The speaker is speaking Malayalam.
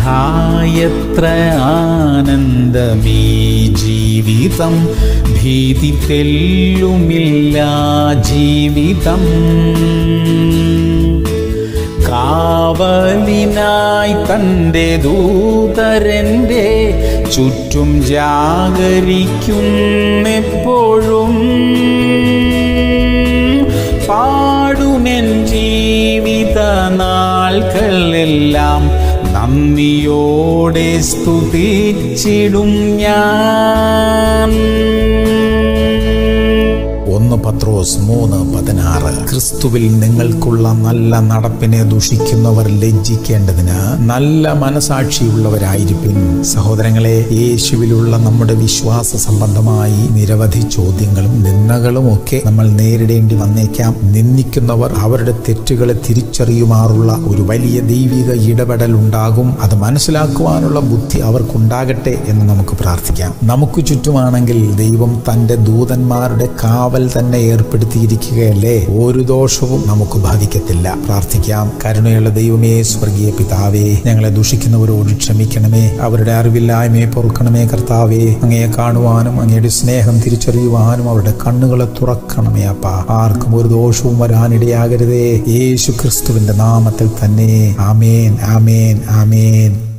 ഹായത്ര ആനന്ദമീ ജീവിതം ഭീതി തെല്ലുമില്ല ജീവിതം കാവലിനായി തൻ്റെ ദൂതരൻ്റെ ചുറ്റും ജാഗരിക്കുന്നെപ്പോഴും പാടുമെൻ ജീവിത നാൾകളെല്ലാം നന്ദിയോടെ സ്തുതിച്ചിടും ഞാൻ ഒന്ന് പത്രോസ് മൂന്ന് പതിനാറ് ക്രിസ്തുവിൽ നിങ്ങൾക്കുള്ള നല്ല നടപ്പിനെ ദുഷിക്കുന്നവർ ലജ്ജിക്കേണ്ടതിന് നല്ല മനസാക്ഷിയുള്ളവരായിരിക്കും സഹോദരങ്ങളെ യേശുവിലുള്ള നമ്മുടെ വിശ്വാസ സംബന്ധമായി നിരവധി ചോദ്യങ്ങളും നിന്ദകളും ഒക്കെ നമ്മൾ നേരിടേണ്ടി വന്നേക്കാം നിന്ദിക്കുന്നവർ അവരുടെ തെറ്റുകളെ തിരിച്ചറിയുമാറുള്ള ഒരു വലിയ ദൈവിക ഇടപെടൽ ഉണ്ടാകും അത് മനസ്സിലാക്കുവാനുള്ള ബുദ്ധി അവർക്കുണ്ടാകട്ടെ എന്ന് നമുക്ക് പ്രാർത്ഥിക്കാം നമുക്ക് ചുറ്റുമാണെങ്കിൽ ദൈവം തന്റെ ദൂതന്മാരുടെ കാവൽ തന്നെ ഏർപ്പെടുത്തിയിരിക്കുകയല്ലേ ഒരു ദോഷവും നമുക്ക് ബാധിക്കത്തില്ല പ്രാർത്ഥിക്കാം കരുണയുള്ള ദൈവമേ സ്വർഗീയ പിതാവേ ഞങ്ങളെ ദുഷിക്കുന്നവരോട് ക്ഷമിക്കണമേ അവരുടെ അറിവില്ലായ്മയെ പൊറുക്കണമേ കർത്താവേ അങ്ങയെ കാണുവാനും അങ്ങയുടെ സ്നേഹം തിരിച്ചറിയുവാനും അവരുടെ കണ്ണുകളെ തുറക്കണമേ അപ്പ ആർക്കും ഒരു ദോഷവും വരാനിടയാകരുതേ യേശു ക്രിസ്തുവിന്റെ നാമത്തിൽ തന്നെ ആമേൻ ആമേൻ ആമേൻ